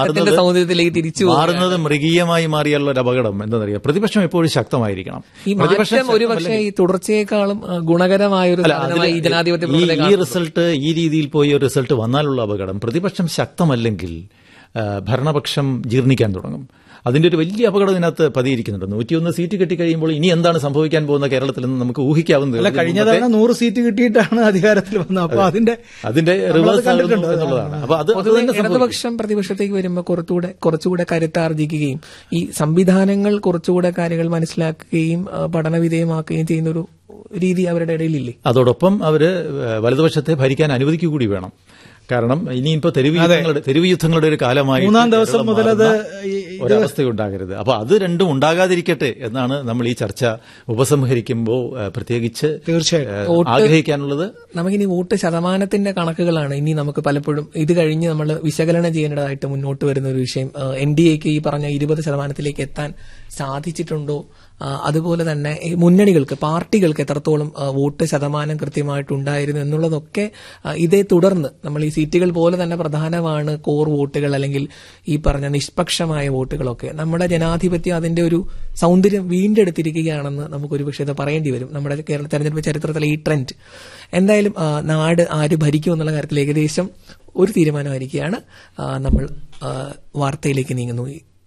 തുടക്കത്തിന്റെ മാറുന്നത് സൗന്ദര്യത്തിലേക്ക് തിരിച്ചു പോകുക. മാറുന്നത് മൃഗീയമായി മാറിയുള്ള ഒരു അപകടം എന്താണെന്നറിയാം പ്രതിപക്ഷം എപ്പോഴും ശക്തമായിരിക്കണം ഈ പ്രതിപക്ഷം മാറ്റം ഒരു പക്ഷേ ഈ തുടർച്ചയേക്കാളും ആ, ഗുണകരമായ ഒരു അല്ല, സാധനമായി ഈ അതില് ജനാധിപത്യ ഈ- പ്രവർത്തകരെ ഈ കാണുന്നു. റിസൾട്ട് ഈ രീതിയിൽ പോയി ഒരു റിസൾട്ട് വന്നാലുള്ള അപകടം പ്രതിപക്ഷം ശക്തമല്ലെങ്കിൽ ആ, ഭരണപക്ഷം ജീർണിക്കാൻ തുടങ്ങും അതിന്റെ ഒരു വലിയ അപകടം ഇതിനകത്ത് പതിയിരിക്കുന്നുണ്ട് നൂറ്റിയൊന്ന് സീറ്റ് കിട്ടിക്കഴിയുമ്പോൾ ഇനി എന്താണ് സംഭവിക്കാൻ പോകുന്ന കേരളത്തിൽ നിന്ന് നമുക്ക് ഊഹിക്കാവുന്നത് അല്ല കഴിഞ്ഞ തവണ നൂറ് സീറ്റ് കിട്ടിയിട്ടാണ് അധികാരത്തിൽ വന്നത് അപ്പൊ അതിന്റെ അതിന്റെ നമ്മളത് റിവേഴ്സ് കണ്ടിട്ടുണ്ട്. എന്നുള്ളതാണ് അപ്പൊ അത് അത് പൊതുവെ തന്നെ സംഭവിക്കും. ഇടതുപക്ഷം പ്രതിപക്ഷത്തേക്ക് വരുമ്പോൾ കുറച്ചുകൂടെ കുറച്ചുകൂടെ കരുത്താർജിക്കുകയും ഈ സംവിധാനങ്ങൾ കുറച്ചുകൂടെ കാര്യങ്ങൾ മനസ്സിലാക്കുകയും ആ, പഠനവിധേയമാക്കുകയും ചെയ്യുന്ന ഒരു രീതി അവരുടെ ഇടയിലില്ലേ അതോടൊപ്പം അവര് വലതുപക്ഷത്തെ ഭരിക്കാൻ അനുവദിക്കുക കൂടി വേണം കാരണം ഇനിയിപ്പോ തെരുവ് യുദ്ധങ്ങളുടെ തെരുവ് യുദ്ധങ്ങളുടെ ഒരു കാലമായി മൂന്നാം ദിവസം മുതൽ അത് ഈ- ഒരവസ്ഥയുണ്ടാകരുത് അപ്പൊ അത് രണ്ടും ഉണ്ടാകാതിരിക്കട്ടെ എന്നാണ് നമ്മൾ ഈ ചർച്ച ഉപസംഹരിക്കുമ്പോൾ ഏഹ്, പ്രത്യേകിച്ച് തീർച്ചയായിട്ടും. ഏഹ്, ആഗ്രഹിക്കാനുള്ളത് നമുക്കിനി വോട്ട് ശതമാനത്തിന്റെ കണക്കുകളാണ് ഇനി നമുക്ക് പലപ്പോഴും ഇത് കഴിഞ്ഞ് നമ്മൾ വിശകലനം ചെയ്യേണ്ടതായിട്ട് മുന്നോട്ട് വരുന്ന ഒരു വിഷയം എൻ ഡി എക്ക് ഈ പറഞ്ഞ ഇരുപത് ശതമാനത്തിലേക്ക് എത്താൻ സാധിച്ചിട്ടുണ്ടോ ആ, അതുപോലെ തന്നെ ഈ മുന്നണികൾക്ക് പാർട്ടികൾക്ക് എത്രത്തോളം ആ, വോട്ട് ശതമാനം കൃത്യമായിട്ടുണ്ടായിരുന്നു എന്നുള്ളതൊക്കെ ആ, ഇതേ തുടർന്ന് നമ്മൾ ഈ സീറ്റുകൾ പോലെ തന്നെ പ്രധാനമാണ് കോർ വോട്ടുകൾ അല്ലെങ്കിൽ ഈ പറഞ്ഞ നിഷ്പക്ഷമായ വോട്ടുകളൊക്കെ നമ്മുടെ ജനാധിപത്യം അതിന്റെ ഒരു സൗന്ദര്യം വീണ്ടെടുത്തിരിക്കുകയാണെന്ന് നമുക്കൊരു പക്ഷേ ഇത് പറയേണ്ടി വരും നമ്മുടെ കേരള തെരഞ്ഞെടുപ്പ് ചരിത്രത്തിലെ ഈ ട്രെൻഡ് എന്തായാലും ആ, നാട് ആര് ഭരിക്കും എന്നുള്ള കാര്യത്തിൽ ഏകദേശം ഒരു തീരുമാനമായിരിക്കുകയാണ് ആ, നമ്മൾ ആ, വാർത്തയിലേക്ക് നീങ്ങുന്നു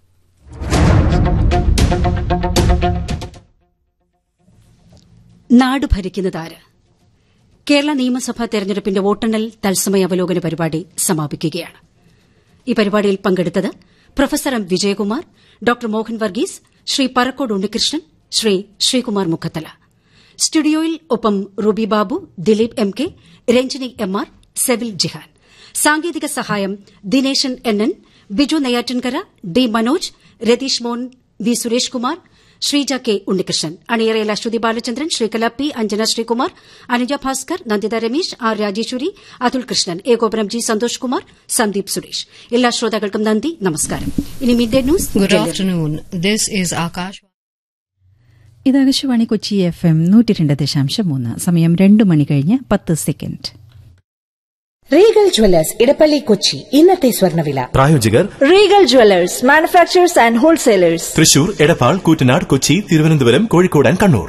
നാട് ഭരിക്കുന്നതാര് കേരള നിയമസഭാ തെരഞ്ഞെടുപ്പിന്റെ വോട്ടെണ്ണൽ തത്സമയ അവലോകന പരിപാടി സമാപിക്കുകയാണ് ഈ പരിപാടിയിൽ പങ്കെടുത്തത് professor M Vijayakumar doctor Mohan Varghese Sri Parakkode Unnikrishnan Sri Sreekumar Mukhathala സ്റ്റുഡിയോയിൽ ഒപ്പം Ruby Babu Dileep M K Ranjini M R Sevil Jihan സാങ്കേതിക സഹായം Dineshan N N Biju Neyyattinkara D Manoj Ratheesh Mon V Suresh Kumar Sreeja K Unnikrishnan അണിയറയിൽ അശ്വതി ബാലചന്ദ്രൻ ശ്രീകല പി അഞ്ജന ശ്രീകുമാർ അനുജ ഭാസ്കർ നന്ദിത രമേശ് ആർ രാജേശ്വരി അതുൽ കൃഷ്ണൻ ഏകോപനം ജി സന്തോഷ് കുമാർ സന്ദീപ് സുരേഷ് എല്ലാ ശ്രോതാക്കൾക്കും നന്ദി നമസ്കാരം ഇനി midday news Good Delhi. afternoon. This is Akash. ഇത് ആകാശവാണി കൊച്ചി എഫ് എം നൂറ്റി രണ്ട് ദശാംശം മൂന്ന് സമയം രണ്ടു മണി കഴിഞ്ഞ് പത്ത് second Regal Jewellers Edappally Kochi ഇന്നത്തെ സ്വർണ്ണവില പ്രായോജകർ Regal Jewellers manufacturers and wholesalers Thrissur Edappal Koottanad Kochi Thiruvananthapuram Kozhikode and Kannur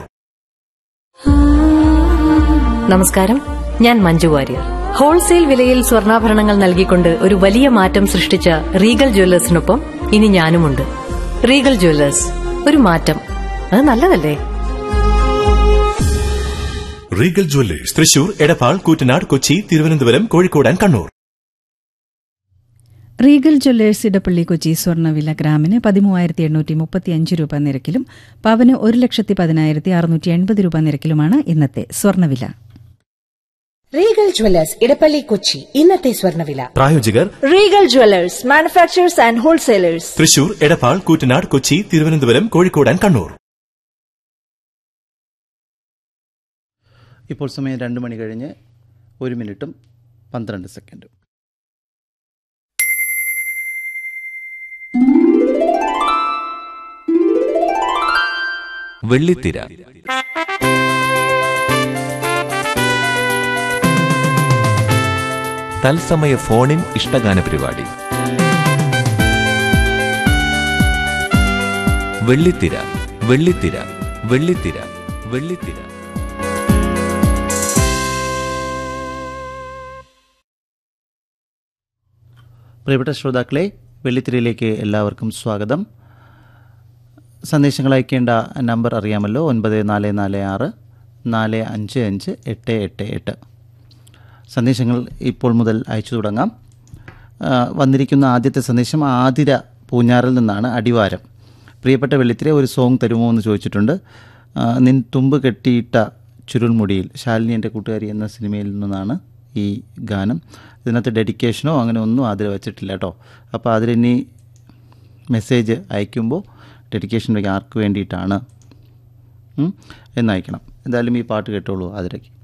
നമസ്കാരം ഞാൻ മഞ്ജു വാര്യർ ഹോൾസെയിൽ വിലയിൽ സ്വർണ്ണാഭരണങ്ങൾ നൽകിക്കൊണ്ട് ഒരു വലിയ മാറ്റം സൃഷ്ടിച്ച റീഗൽ ജ്വല്ലേഴ്സിനൊപ്പം ഇനി ഞാനുമുണ്ട് റീഗൽ ജ്വല്ലേഴ്സ് ഒരു മാറ്റം അത് നല്ലതല്ലേ Regal Jewellers Thrissur Edappal Koottanad Kochi Thiruvananthapuram Kozhikode and Kannur Regal Jewellers Edappally Kochi സ്വർണ്ണവില ഗ്രാമിന് പതിമൂവായിരത്തി എണ്ണൂറ്റി മുപ്പത്തി അഞ്ച് രൂപ നിരക്കിലും പവന് ഒരു ലക്ഷത്തി പതിനായിരത്തി അറുന്നൂറ്റി എൺപത് രൂപ നിരക്കിലുമാണ് ഇന്നത്തെ സ്വർണ്ണവില റീഗൽ ജ്വല്ലേഴ്സ് ഇടപ്പള്ളി കൊച്ചി ഇന്നത്തെ സ്വർണ്ണവില പ്രായോജകർ Regal Jewellers manufacturers and wholesalers Thrissur Edappal Koottanad Kochi Thiruvananthapuram Kozhikode and Kannur ഇപ്പോൾ സമയം രണ്ട് മണി കഴിഞ്ഞ് ഒരു മിനിറ്റും പന്ത്രണ്ട് സെക്കൻഡും വെള്ളിത്തിര തത്സമയ ഫോണിൻ ഇഷ്ടഗാന പരിപാടി വെള്ളിത്തിര വെള്ളിത്തിര വെള്ളിത്തിര വെള്ളിത്തിര പ്രിയപ്പെട്ട ശ്രോതാക്കളെ വെള്ളിത്തിരയിലേക്ക് എല്ലാവർക്കും സ്വാഗതം സന്ദേശങ്ങൾ അയക്കേണ്ട നമ്പർ അറിയാമല്ലോ ഒൻപത് നാല് നാല് ആറ് നാല് അഞ്ച് അഞ്ച് എട്ട് എട്ട് എട്ട് സന്ദേശങ്ങൾ ഇപ്പോൾ മുതൽ അയച്ചു തുടങ്ങാം ആ, വന്നിരിക്കുന്ന ആദ്യത്തെ സന്ദേശം ആതിര പൂഞ്ഞാറിൽ നിന്നാണ് അടിവാരം പ്രിയപ്പെട്ട വെള്ളിത്തിരെ ഒരു സോങ് തരുമോ എന്ന് ചോദിച്ചിട്ടുണ്ട് ആ, നിൻ തുമ്പ് കെട്ടിയിട്ട ചുരുൾമുടിയിൽ ശാലിനി എൻ്റെ കൂട്ടുകാരി എന്ന സിനിമയിൽ നിന്നാണ് ഈ ഗാനം ഇതിനകത്ത് ഡെഡിക്കേഷനോ അങ്ങനെ ഒന്നും ആതിര വെച്ചിട്ടില്ല കേട്ടോ അപ്പോൾ അതിലിനി മെസ്സേജ് അയക്കുമ്പോൾ ഡെഡിക്കേഷൻ വയ്ക്കാൻ ആർക്ക് വേണ്ടിയിട്ടാണ് ഉം, എന്നയക്കണം എന്തായാലും ഈ പാട്ട് കേട്ടോളൂ ആതിരയ്ക്ക്